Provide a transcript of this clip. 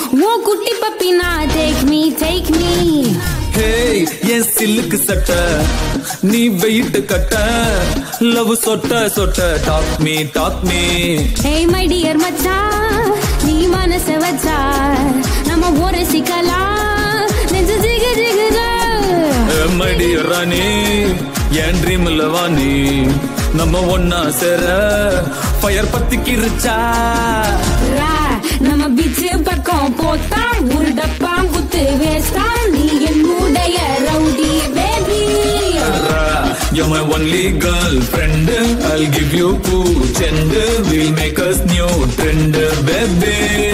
ஓ குட்டி பப்பினா take me take me hey என் சில்லுக்கு சட்ட நீ வெயிட் கட்ட லவ் சொட்ட சொட்ட talk me talk me hey my dear மச்சான் நீ மனச வச்சா நம்ம ஒரு சிக்கலாம் நெஞ்சு ஜிகு ஜிகுதா மடி ராணி என் ட்ரீம்ல வாணி நம்ம ஒன்னா சேர ஃபயர் பத்திக்கிருச்சா ரா, நம்ம பீச்சு பக்கம் போத்தா ஒரு டப்பா குத்து வேஸ்டா நீ என்னுடைய rowdy baby You're my only girlfriend. I'll give you two gender. We'll make us new trend, baby.